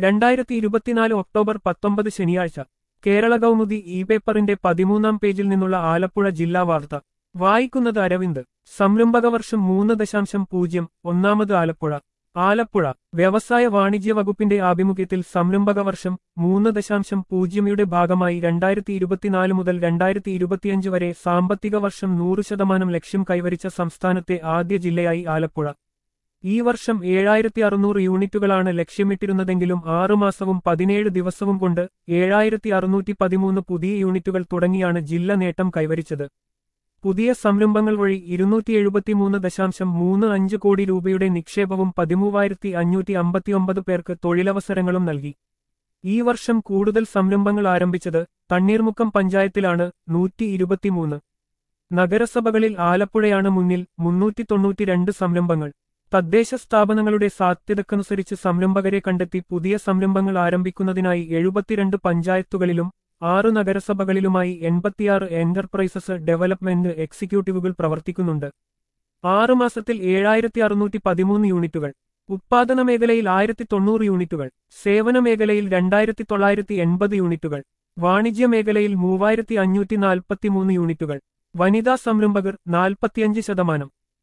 രണ്ടായിരത്തി ഇരുപത്തിനാല് ഒക്ടോബർ പത്തൊമ്പത് ശനിയാഴ്ച കേരള കൗമുദി ഇ പേപ്പറിന്റെ പതിമൂന്നാം പേജിൽ നിന്നുള്ള ആലപ്പുഴ ജില്ലാ വാർത്ത വായിക്കുന്നത് അരവിന്ദ് സംരംഭക വർഷം മൂന്ന് ദശാംശം പൂജ്യം ഒന്നാമത് ആലപ്പുഴ ആലപ്പുഴ വ്യവസായ വാണിജ്യ വകുപ്പിന്റെ ആഭിമുഖ്യത്തിൽ സംരംഭക വർഷം മൂന്ന് ദശാംശം പൂജ്യമിയുടെ ഭാഗമായി രണ്ടായിരത്തി ഇരുപത്തിനാല് മുതൽ രണ്ടായിരത്തി ഇരുപത്തിയഞ്ച് വരെ സാമ്പത്തിക വർഷം നൂറ് ശതമാനം ലക്ഷ്യം കൈവരിച്ച സംസ്ഥാനത്തെ ആദ്യ ജില്ലയായി ആലപ്പുഴ ഈ വർഷം ഏഴായിരത്തി അറുന്നൂറ് യൂണിറ്റുകളാണ് ലക്ഷ്യമിട്ടിരുന്നതെങ്കിലും ആറുമാസവും പതിനേഴ് ദിവസവും കൊണ്ട് ഏഴായിരത്തി അറുന്നൂറ്റി പതിമൂന്ന് പുതിയ യൂണിറ്റുകൾ തുടങ്ങിയാണ് ജില്ല നേട്ടം കൈവരിച്ചത് പുതിയ സംരംഭങ്ങൾ വഴി ഇരുന്നൂറ്റി എഴുപത്തിമൂന്ന് ദശാംശം മൂന്ന് അഞ്ച് കോടി രൂപയുടെ നിക്ഷേപവും പതിമൂവായിരത്തി അഞ്ഞൂറ്റി അമ്പത്തിയൊമ്പത് പേർക്ക് തൊഴിലവസരങ്ങളും നൽകി ഈ വർഷം കൂടുതൽ സംരംഭങ്ങൾ ആരംഭിച്ചത് തണ്ണീർമുക്കം പഞ്ചായത്തിലാണ് നൂറ്റി ഇരുപത്തിമൂന്ന് നഗരസഭകളിൽ ആലപ്പുഴയാണ് മുന്നിൽ മുന്നൂറ്റി തൊണ്ണൂറ്റിരണ്ട് സംരംഭങ്ങൾ തദ്ദേശ സ്ഥാപനങ്ങളുടെ സാധ്യതക്കനുസരിച്ച് സംരംഭകരെ കണ്ടെത്തി പുതിയ സംരംഭങ്ങൾ ആരംഭിക്കുന്നതിനായി എഴുപത്തിരണ്ട് പഞ്ചായത്തുകളിലും ആറ് നഗരസഭകളിലുമായി എൺപത്തിയാറ് എന്റർപ്രൈസസ് ഡെവലപ്മെന്റ് എക്സിക്യൂട്ടീവുകൾ പ്രവർത്തിക്കുന്നുണ്ട് ആറ് മാസത്തിൽ ഏഴായിരത്തി അറുന്നൂറ്റി പതിമൂന്ന് യൂണിറ്റുകൾ ഉത്പാദന മേഖലയിൽ ആയിരത്തി തൊണ്ണൂറ് യൂണിറ്റുകൾ സേവന മേഖലയിൽ രണ്ടായിരത്തി തൊള്ളായിരത്തി എൺപത് യൂണിറ്റുകൾ വാണിജ്യ മേഖലയിൽ മൂവായിരത്തി അഞ്ഞൂറ്റി നാൽപ്പത്തിമൂന്ന് യൂണിറ്റുകൾ വനിതാ സംരംഭകർ നാൽപ്പത്തിയഞ്ച് ശതമാനം